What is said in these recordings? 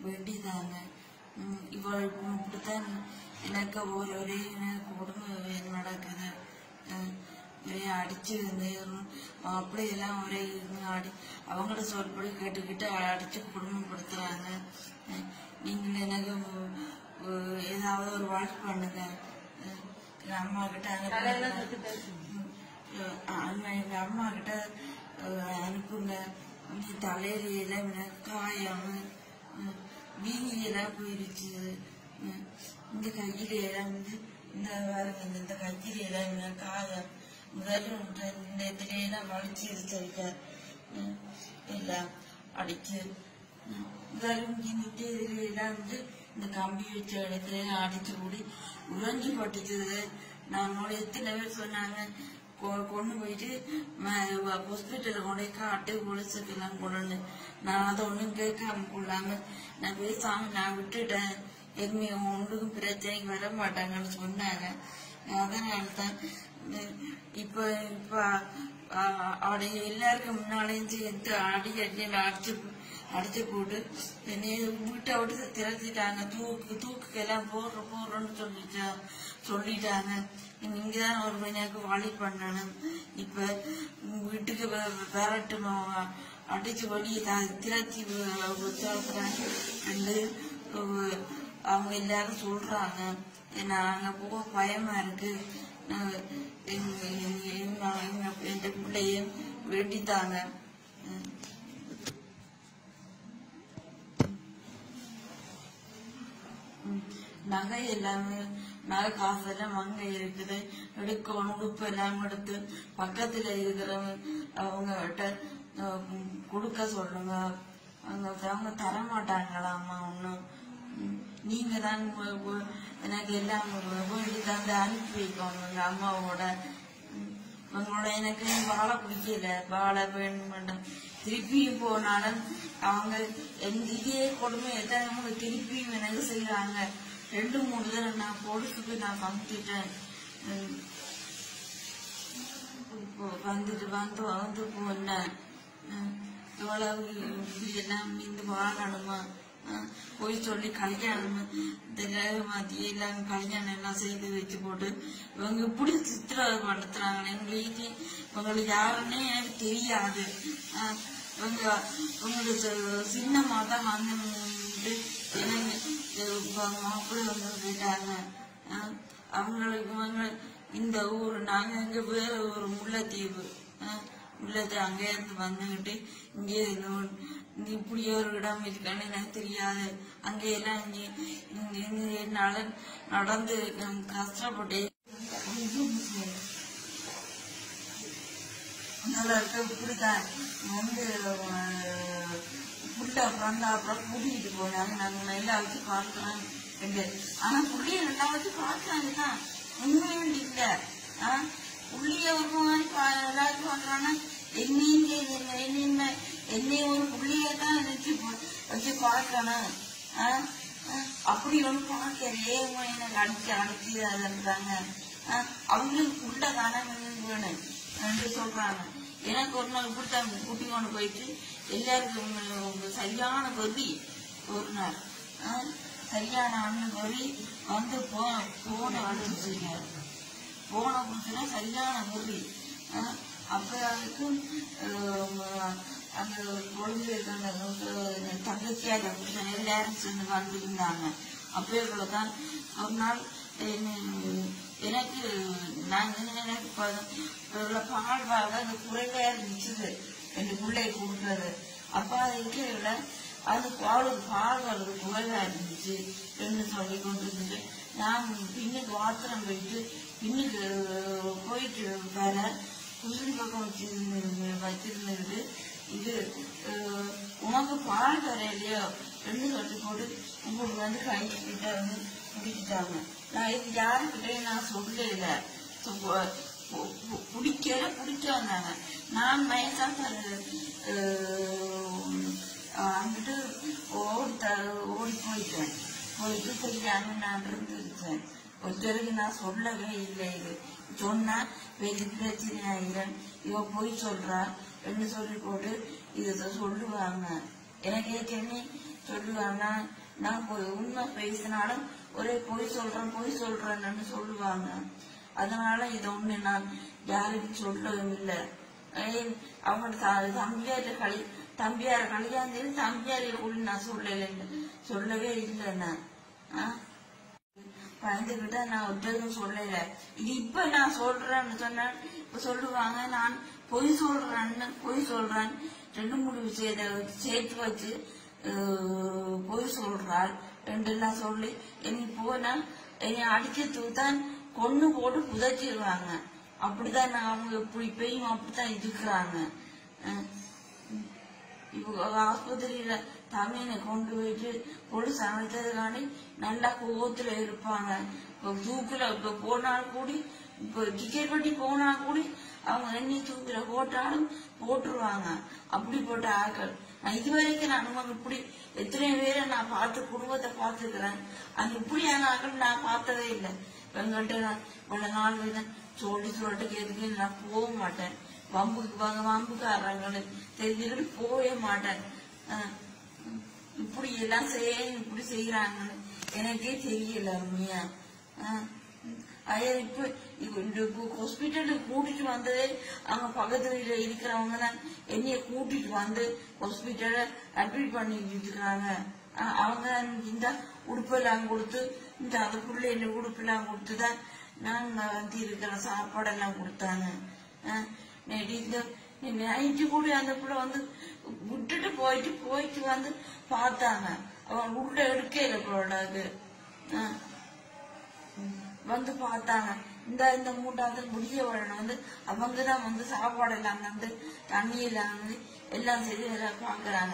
வேண்டியதாங்க ம், இவள் இப்படித்தான் எனக்கு ஒரு ஒரே எனக்கு கொடுமை நடக்குது அஹ், ஒரே அடிச்சு வந்து அப்படியெல்லாம் ஒரே இருந்து அடி அவங்கள சொல்படி கேட்டுக்கிட்டு அடிச்சு குடும்பப்படுத்துறாங்க அஹ், நீங்கள் எனக்கு அஹ், ஏதாவது ஒரு வாழ்க்கை பண்ணுங்க அஹ், எங்க அம்மா கிட்ட அனுப்புங்க அஹ், அம்மா எங்க அம்மா கிட்ட அஹ், அனுப்புங்க இந்த தலையில எல்லாம் எனக்கு காயம் அஹ், வீதியெல்லாம் போயிருச்சு அஹ், இந்த கையில எல்லாம் வந்து இந்த பாருங்க, இந்த- இந்த கையில எல்லாம் எனக்கு காயம் முதல்ல இந்த இந்த இதுல எல்லாம் வலிச்சு இருக்க எல்லாம் அடிச்சு அஹ், முதல்ல இங்கிட்டு இதுல எல்லாம் வந்து இந்த கம்பி வச்ச இடத்துல எல்லாம் அடிச்சு கூடி உறைஞ்சு பட்டுச்சு நாங்களோட எத்தனை பேர் சொன்னாங்க கொ- கொண்டு போயிட்டு ஹாஸ்பிட்டலில் கொண்டு போய் காட்டு போலீஸுக்கெல்லாம் கொண்டு நான் அதை ஒன்றும் கேட்காம கொள்ளாம நான் பேசாம நான் விட்டுட்டேன் எதுவுமே ஒன்றுக்கும் பிரச்சனைக்கு வர மாட்டாங்கன்னு சொன்னாங்க அதனால தான் இப்போ இப்போ அவடைய எல்லாருக்கும் முன்னாலேயும் சேர்த்து அடி அடி அடிச்சு அடிச்சு போட்டு என்னைய வீட்டை விட்டு திறத்திட்டாங்க தூக்கு தூக்குக்கெல்லாம் போடுற போடுறோன்னு சொல்லிட்டா சொல்லிட்டாங்க நீங்க தான் ஒரு மணியாக்கு வழி பண்ணணும் இப்ப வீட்டுக்கு விரட்டுமா அடிச்சு வழியை திரத்தி திறத்துறாங்க ரெண்டு அஹ், அவங்க எல்லாரும் சொல்றாங்க நாங்க போக பயமா இருக்கு நாங்க எங்க எங்க- எங்க- எங்க- எங்க பிள்ளையும் வேண்டித்தாங்க ம். ம். நகை எல்லாமே நகை காசு எல்லாம் அங்க இருக்குது எடுக்கணும் உடுப்பு எல்லாம் எடுத்து பக்கத்துல இருக்கிறவங்க அவங்க கிட்ட அஹ், ம், கொடுக்க சொல்லுங்க அவங்க அவங்க தர மாட்டாங்களாம்மா ஒன்றும் நீங்க தான் உ- உ- எனக்கு எல்லாம் வேண்டி தந்து அனுப்பி வைக்கணும் எங்க அம்மாவோட ம். உங்களோட எனக்கு வாழை பிடிக்கல வாழை வேணும் திருப்பியும் போனாலும் அவங்க எந்த இதே கொடுமை எத்தனை திருப்பியும் எனக்கு செய்யறாங்க ரெண்டு மூணு தடவை நான் பொழுதுக்கு நான் வந்துட்டேன் ம். இப்போ வந்துட்டு வந்து வந்து போனேன் ம். இவ்வளவு இப்படி எல்லாம் இந்த வாழணுமா ம். போய் சொல்லி கல்யாணம் இதெல்லாம் மதியம் எல்லாம் கல்யாணம் எல்லாம் செய்து வச்சு போட்டு இவங்க இப்படி சித்திரவதை படுத்துறாங்க எங்களுக்கு இவங்களுக்கு யாருன்னே எனக்கு தெரியாது ம். இவங்க இவங்களுக்கு சின்னமா தான் வந்து எனக்கு மாப்பிள்ளை வந்து போயிட்டாங்க ம். அவங்களுக்கு இவங்க இந்த ஊர் நாங்க இங்க வேற ஒரு முல்லைத்தீவு ம். முல்லைத்தீவு அங்கே இருந்து வந்துகிட்டு இங்கே இருந்து இங்க இப்படி ஒரு இடம் இருக்கான்னு எனக்கு தெரியாது அங்கே எல்லாம் இங்கே இங்க இங்க என்னால நடந்து ம், கஷ்டப்பட்டு நல்லா இருக்க இப்படிதான் வந்து அஹ், புள்ள பிறந்த அப்புறம் கூட்டிகிட்டு போனாங்க நாங்க எல்லாம் வச்சு பார்க்கலாம் ரெண்டு ஆனா புள்ளிய நல்லா வச்சு பார்க்கறாங்க தான் உண்மையும் இல்ல ஆ புள்ளிய ஒரு மாதிரி பா- எல்லாரும் பார்க்கறாங்கன்னா என்னையும் செய்யுங்க, என்னையும் என்னையும் ஒரு புள்ளிய தான் வச்சு பா- வச்சு பார்க்கணும் ஆ ஆ, அப்படி ஒன்று பார்க்கறே எனக்கு அடிச்சு அடிச்சு அதுன்றாங்க அவங்களுக்கு உள்ள தானே வேணும் என்று சொல்றாங்க எனக்கு ஒரு நாள் இப்படித்தான் கூட்டி கொண்டு போயிட்டு எல்லாருக்கும் உங்க சரியான வெறி ஒரு நாள் ஆ, சரியான அண்ணன் வெறி வந்து போ போன அடிச்சுங்க போன புதுசுல சரியான வெறி ஆ, அப்ப அதுக்கு அஹ், அந்த குழந்தை இருக்காங்க தங்கச்சியாக புருஷன் எல்லாரும் சேர்ந்து வந்திருந்தாங்க அப்போ தான் ஒரு நாள் என்ன- எனக்கு நான் எனக்கு ப- உள்ள பால் வாங்க அந்த குறைவா இருந்துச்சு ரெண்டு பிள்ளைய கொடுக்கறது அப்ப அது இருக்கையில அது பாலுக்கு பால் வர்றது குறைவா இருந்துச்சு என்று சொல்லி கொண்டு இருந்துச்சு நான் பின்னுக்கு வாத்திரம் போயிட்டு பின்னுக்கு போயிட்டு வர குளிர் பக்கம் வச்சு வச்சிருந்தது இது அஹ், உனக்கு பால் தர இல்லையோ ரெண்டு சொல்லி போட்டு உங்களுக்கு வந்து கை கிட்ட வந்து குடிக்கிட்டாங்க நான் இது யாருக்கிட்டையும் நான் சொல்லல சொ- பு- பு- பிடிக்கல பிடிக்க வந்தாங்க நான் மயக்கா அங்கிட்டு ஓடி த- ஓடி போயிட்டேன் போயிட்டு தெரியாம நான் இருந்துருச்சேன் ஒருத்தருக்கு நான் சொல்லவே இல்லை இது சொன்னா பெரிய பிரச்சனை ஆயிரம் இவ போய் சொல்றா என்று சொல்லி போட்டு இதை சொல்லுவாங்க எனக்கு ஏற்கனவே சொல்லுவாங்க நான் போய் உண்மை பேசினாலும் ஒரே பொய் சொல்றேன் பொய் சொல்றேன்னு சொல்லுவாங்க அதனால இதை ஒண்ணு நான் யாருக்கும் சொல்லவும் இல்லை ஏன் அவனோட த- தம்பியார் கலி தம்பியார் கல்யாணத்தில் தம்பியார் கூட நான் சொல்லல சொல்லவே இல்லை நான் ஆ? பயந்துகிட்ட நான் ஒருத்தரும் சொல்லல இது இப்ப நான் சொல்றேன்னு சொன்னேன் இப்ப சொல்லுவாங்க நான் பொய் சொல்றேன்னு பொய் சொல்றேன் ரெண்டு மூணு விஷயத்தை சேர்த்து வச்சு அஹ், பொய் சொல்றாள் ரெண்டெல்லாம் சொல்லி என்னை போனா என்னை அடிக்கிறதுக்கு தான் கொண்டு போட்டு புதைச்சிருவாங்க அப்படிதான் நான் அவங்க இப்படி இப்பயும் அப்படித்தான் இருக்கிறாங்க அஹ், இவங்க ஆஸ்பத்திரியில தமிழனை கொண்டு போயிட்டு போலீஸ் அமைச்சதுக்காண்டி நல்லா கோவத்துல இருப்பாங்க இப்ப தூக்குல இப்ப போனால் கூடி இப்ப டிக்கெட் கட்டி போனா கூடி அவங்க எண்ணி தூக்குல போட்டாலும் போட்டுருவாங்க அப்படிப்பட்ட ஆட்கள் நான் இதுவரைக்கும் நான் அவங்க இப்படி எத்தனை பேரை நான் பார்த்து குடும்பத்தை பார்த்துக்கிறேன் அந்த இப்படியான ஆட்கள் நான் பார்த்ததே இல்லை எங்கள்கிட்ட நான் இவ்வளவு நாள் வேணும் சொல்லி சொல்லிட்டு கேட்டுக்கு நான் போக மாட்டேன் வம்புக்கு வாங்க வம்புக்காரங்களு தெரிஞ்சுக்கிட்டு போகவே மாட்டேன் அஹ் இப்படி எல்லாம் செய்ய இப்படி செய்யறாங்கன்னு எனக்கே தெரியல உண்மையா அஹ் ஐயா இப்ப இப்ப இந்த ஹாஸ்பிட்டலுக்கு கூட்டிட்டு வந்ததே அவங்க பக்கத்து வீட்டுல இருக்கிறவங்க தான் என்னைய கூட்டிட்டு வந்து ஹாஸ்பிட்டல்ல அட்மிட் பண்ணிட்டு இருக்கிறாங்க அஹ் அவங்க தான் இந்த உடுப்பெல்லாம் கொடுத்து இந்த அதுக்குள்ள என்ன உடுப்பெல்லாம் கொடுத்து தான் நாங்க வந்து இருக்கிற சாப்பாடெல்லாம் கொடுத்தாங்க அஹ் நேற்று இந்த நைட்டு கூட அந்த பிள்ளை வந்து விட்டுட்டு போயிட்டு போயிட்டு வந்து பார்த்தாங்க அவன் உள்ள எடுக்கல பிள்ளைக்கு வந்து பார்த்தாங்க இந்த இந்த மூட்டாவது முடிய வரணும் வந்து அவங்க தான் வந்து சாப்பாடு எல்லாம் வந்து தண்ணி எல்லாம் வந்து எல்லாம் செய்து எல்லாம் பாக்குறாங்க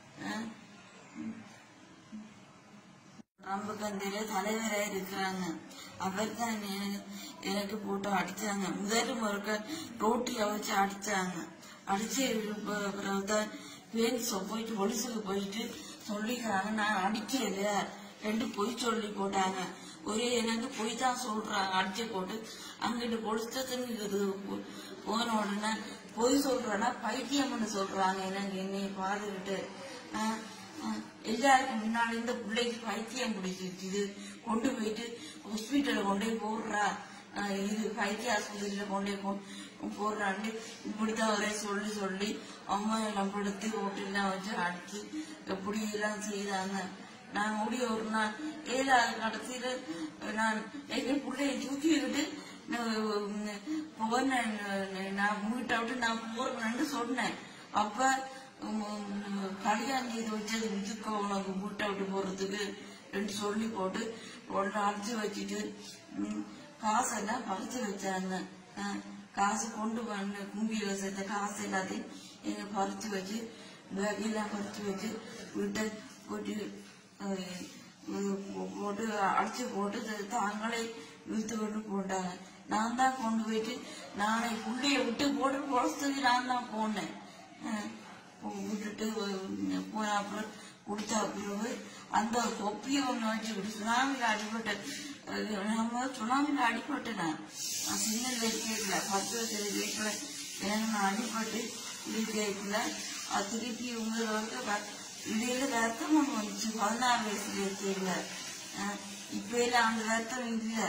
ராம்பகந்திர தலைவரா இருக்கிறாங்க அவர் தான் எனக்கு போட்டு அடிச்சாங்க முதல் முறைக்க ரோட்டில வச்சு அடிச்சாங்க அடிச்சு ப- பிறகுதான் பேருந்து சொ- போயிட்டு போலீஸுக்கு போயிட்டு சொல்லிக்கிறாங்க நான் அடிக்கல ரெண்டு பொய் சொல்லி போட்டாங்க ஒரே எனக்கு பொய் தான் சொல்றாங்க அடிச்சு போட்டு அங்கிட்டு போலீஸ் ஸ்டேஷனுக்கு போன உடனே பொய் சொல்றேன்னா பைத்தியம்னு சொல்றாங்க எனக்கு என்னைய பாத்துக்கிட்டு ஆஹ் ஆஹ் எல்லாருக்கும் முன்னாடி இந்த பிள்ளைக்கு பைத்தியம் பிடிச்சிருச்சு கொண்டு போயிட்டு ஹாஸ்பிட்டல்ல கொண்டு போய் போடுறா ஆஹ் இது பைத்திய ஆஸ்பத்திரியில கொண்டு போய் போ- போடுறான்னு இப்படித்தான் ஒரே சொல்லி சொல்லி அம்மா எல்லாம் படுத்து ஓட்டெல்லாம் வச்சு அடிச்சு எப்படி எல்லாம் செய்தாங்க நான் ஓடி ஒரு நாள் ஏழாவது கடைசியில நான் எங்க பிள்ளைய தூக்கிக்கிட்டு நான் போனேன் நான் வீட்டை விட்டு நான் போறேன்னு சொன்னேன் அப்ப உம், கல்யாணம் செய்து வச்சது வித்துக்கோ உனக்கு வீட்டை விட்டு போறதுக்கு ரெண்டு சொல்லி போட்டு ஒன்று அடிச்சு வச்சுட்டு உம், காசெல்லாம் பறிச்சு வச்சாங்க அஹ், காசு கொண்டு வந்து கும்பியில சேர்த்த காசு எல்லாத்தையும் எங்க பறிச்சு வச்சு பேக்கெல்லாம் பறிச்சு வச்சு வீட்டை போட்டு அஹ், உம், போட்டு அடிச்சு போட்டு த- தாங்களே இழுத்து கொண்டு போட்டாங்க நான் தான் கொண்டு போயிட்டு நானே புள்ளைய விட்டு போட்டு பொழைச்சதுக்கு நான் தான் போனேன் அஹ், விட்டுட்டு அஹ், போன அப்புறம் கொடுத்த பிறகு அந்த தொப்பியை ஒன்று வச்சுக்கிட்டு சுனாமியில் அடிபட்ட அஹ், நம்ம சுனாமியில் அடிபட்டேன் நான் நான் சின்ன கேட்கல பத்து வயசு கேட்கல எனக்கு நான் அடிபட்டு இது கேட்கல அது திருப்பி உங்களுக்கு இடையில ரத்தம் ஒன்று வந்துச்சு பதினாறு வயசுல இருக்கீங்க இப்ப எல்லாம் அந்த ரத்தம் இல்லை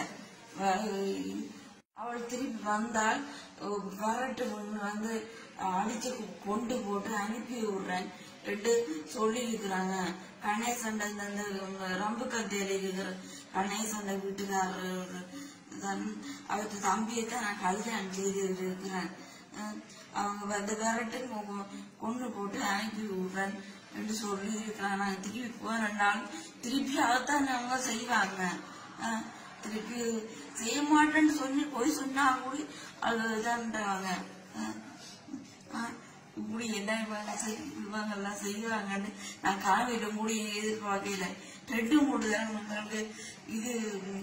வ- அவள் திருப்பி வந்தால் அஹ், வரட்டு முன்னு வந்து அஹ், அடிச்சு கொ- கொண்டு போட்டு அனுப்பி விடுறேன் ரெண்டு சொல்லி இருக்கிறாங்க கணேசண்ட இந்த இந்த உங்க ரம்பு கத்தையில இருக்கிற கணேசண்ட வீட்டுக்காரர் தான் அவருக்கு தம்பியை தான் நான் கல்யாணம் செய்து இருக்கிறேன் அஹ், அவங்க வந்து விரட்டு கொ- கொண்டு போட்டு அனுப்பி விடுறேன் என்று சொல்லி இருக்கிறாங்க நான் திருப்பி போறேன்னால் திருப்பி அதைத்தான் அவங்க செய்வாங்க அஹ், திருப்பி செய்ய மாட்டேன்னு சொல்லி போய் சொன்னா கூட அதுதான்றாங்க அஹ், அஹ், இப்படி என்ன இவங்க செய்- இவங்க எல்லாம் செய்வாங்கன்னு நான் காலையில மூடி எதிர்பார்க்கல ரெண்டு மூணு தான் உங்களுக்கு இது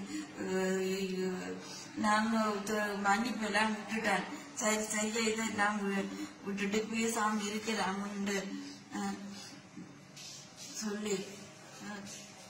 அஹ், நாங்க த- மன்னிப்பு எல்லாம் விட்டுட்டேன் சரி சரியா இதெல்லாம் வி- விட்டுட்டு பேசாம இருக்கலாம்னு அஹ், சொல்லி அஹ்,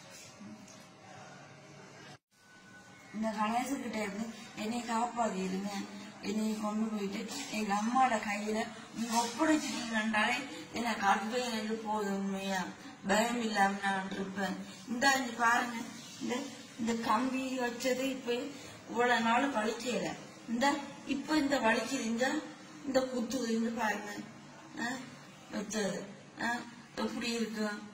இந்த கணேசகிட்ட இருந்து என்னை காப்பாத்திடுங்க என்னை கொண்டு போயிட்டு எங்க அம்மாவோட கையில நீங்க ஒப்படைச்சிட்டீங்கன்றாலே என்ன கற்பே எனக்கு போதும் உண்மையா பயம் இல்லாம நான் இருப்பேன் இந்த இங்க பாருங்க இந்த இந்த கம்பி வச்சது இப்ப இவ்வளவு நாள் வலிக்கல இந்த இப்ப இந்த வலிக்குது இந்த இந்த குத்துது இந்த பாருங்க ஆ, வச்சது ஆ, எப்படி இருக்கு